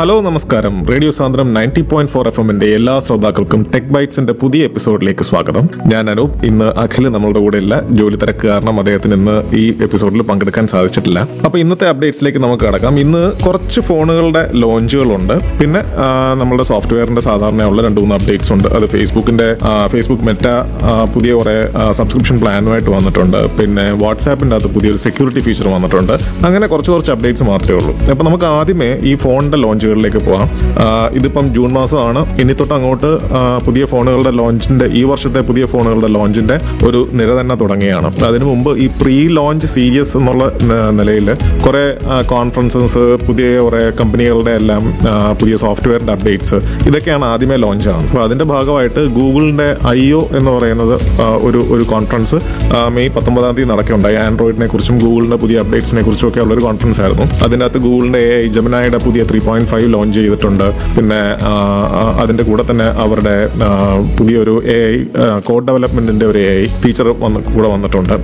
hello നമസ്കാരം radio Sandram ninety point four F എമ്മിന്റെ എല്ലാ ശ്രോതാക്കൾക്കും ടെക് ബൈറ്റ്സിന്റെ പുതിയ എപ്പിസോഡിലേക്ക് സ്വാഗതം ഞാൻ അനൂപ് ഇന്ന് അഖിൽ നമ്മളുടെ കൂടെ ഇല്ല ജോലി തിരക്ക് കാരണം അദ്ദേഹത്തിന് ഇന്ന് ഈ എപ്പിസോഡിൽ പങ്കെടുക്കാൻ സാധിച്ചിട്ടില്ല അപ്പൊ ഇന്നത്തെ അപ്ഡേറ്റ്സിലേക്ക് നമുക്ക് കടക്കാം ഇന്ന് കുറച്ച് ഫോണുകളുടെ ലോഞ്ചുകളുണ്ട് പിന്നെ ആ, നമ്മുടെ സോഫ്റ്റ്വെയറിന്റെ സാധാരണയുള്ള രണ്ട് മൂന്ന് അപ്ഡേറ്റ്സ് ഉണ്ട് അത് ഫേസ്ബുക്കിന്റെ ആ, ഫേസ്ബുക്ക് മെറ്റ ആ, പുതിയ കുറെ സബ്സ്ക്രിപ്ഷൻ പ്ലാനുമായിട്ട് വന്നിട്ടുണ്ട് പിന്നെ വാട്സാപ്പിന്റെ അകത്ത് പുതിയൊരു സെക്യൂരിറ്റി ഫീച്ചർ വന്നിട്ടുണ്ട് അങ്ങനെ കുറച്ച് കുറച്ച് അപ്ഡേറ്റ്സ് മാത്രമേ ഉള്ളൂ അപ്പൊ നമുക്ക് ആദ്യമേ ഈ ഫോണിന്റെ ലോഞ്ചുകളിലേക്ക് പോവാം ആ, ഇതിപ്പം ജൂൺ മാസമാണ് ഇനി തൊട്ട് അങ്ങോട്ട് ആ, പുതിയ ഫോണുകളുടെ ലോഞ്ചിന്റെ ഈ വർഷത്തെ പുതിയ ഫോണുകളുടെ ലോഞ്ചിന്റെ ഒരു നിര തന്നെ തുടങ്ങിയാണ് അതിനു മുമ്പ് ഈ പ്രീ ലോഞ്ച് സീരിയസ് എന്നുള്ള നിലയിൽ കുറെ കോൺഫറൻസസ് പുതിയ കുറെ കമ്പനികളുടെ എല്ലാം ആ, പുതിയ സോഫ്റ്റ്വെയറിന്റെ അപ്ഡേറ്റ്സ് ഇതൊക്കെയാണ് ആദ്യമേ ലോഞ്ച് ആവുന്നത് അപ്പോൾ അതിന്റെ ഭാഗമായിട്ട് ഗൂഗിളിന്റെ ഐ ഒ എന്ന് പറയുന്നത് ആ, ഒരു ഒരു കോൺഫറൻസ് ആ, മെയ് പത്തൊമ്പതാം തീയതി നടക്കുകയുണ്ടായി ആൻഡ്രോയിഡിനെ കുറിച്ചും ഗൂഗിളിന്റെ പുതിയ അപ്ഡേറ്റ്സിനെ കുറിച്ചും ഒക്കെ ഉള്ള ഒരു കോൺഫറൻസ് ആയിരുന്നു അതിൻ്റെ അകത്ത് ഗൂഗിളിന്റെ എ ജമനായുടെ പുതിയ ത്രീ പോയിന്റ് ഫൈവ് ലോഞ്ച് ചെയ്തിട്ടുണ്ട് പിന്നെ ആ, ആ, അതിന്റെ കൂടെ തന്നെ അവരുടെ ആ, പുതിയൊരു എ ഐ കോഡ് ഡെവലപ്മെന്റിന്റെ ഒരു എ ഐ ഫീച്ചർ വന്ന് കൂടെ വന്നിട്ടുണ്ട്